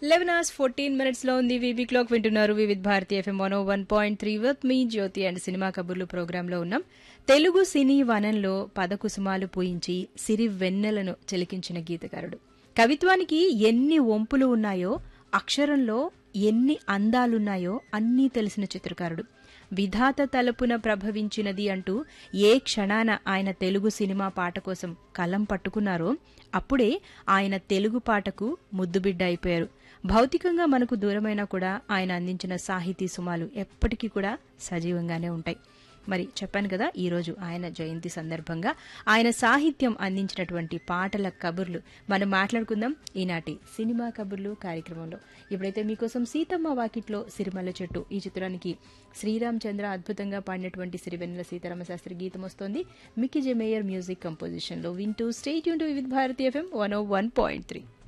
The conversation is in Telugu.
లెవెన్ అవర్స్ ఫోర్టీన్ మినిట్స్ లో ఉంది వీబీ క్లాక్ వింటున్నారు Vividh Bharati FM one one point three with మీ జ్యోతి అండ్ సినిమా కబుర్లు ప్రోగ్రామ్ లో ఉన్నాం తెలుగు సినీ వనంలో పదకుసుమాలు పూయించి సిరి వెన్నెలను చిలికించిన గీతకారుడు కవిత్వానికి ఎన్ని వంపులు ఉన్నాయో అక్షరంలో ఎన్ని అందాలున్నాయో అన్నీ తెలిసిన చిత్రకారుడు విధాత తలుపున ప్రభవించినది అంటూ ఏ క్షణాన ఆయన తెలుగు సినిమా పాట కోసం కలం పట్టుకున్నారో అప్పుడే ఆయన తెలుగు పాటకు ముద్దుబిడ్డ అయిపోయారు భౌతికంగా మనకు దూరమైనా కూడా ఆయన అందించిన సాహితీ సుమాలు ఎప్పటికీ కూడా సజీవంగానే ఉంటాయి మరి చెప్పాను కదా ఈరోజు ఆయన జయంతి సందర్భంగా ఆయన సాహిత్యం అందించినటువంటి పాటల కబుర్లు మనం మాట్లాడుకుందాం ఈనాటి సినిమా కబుర్లు కార్యక్రమంలో ఇప్పుడైతే మీకోసం సీతమ్మ వాకిట్లో సిరిమల్ల చెట్టు ఈ చిత్రానికి శ్రీరామ్ చంద్ర అద్భుతంగా పాడినటువంటి సిరివెన్నెల సీతారామ శాస్త్రి గీతం వస్తోంది Mickey J Meyer music composition లో వింటూ స్టేట్ యూన్ to with Bharati FM one O one point three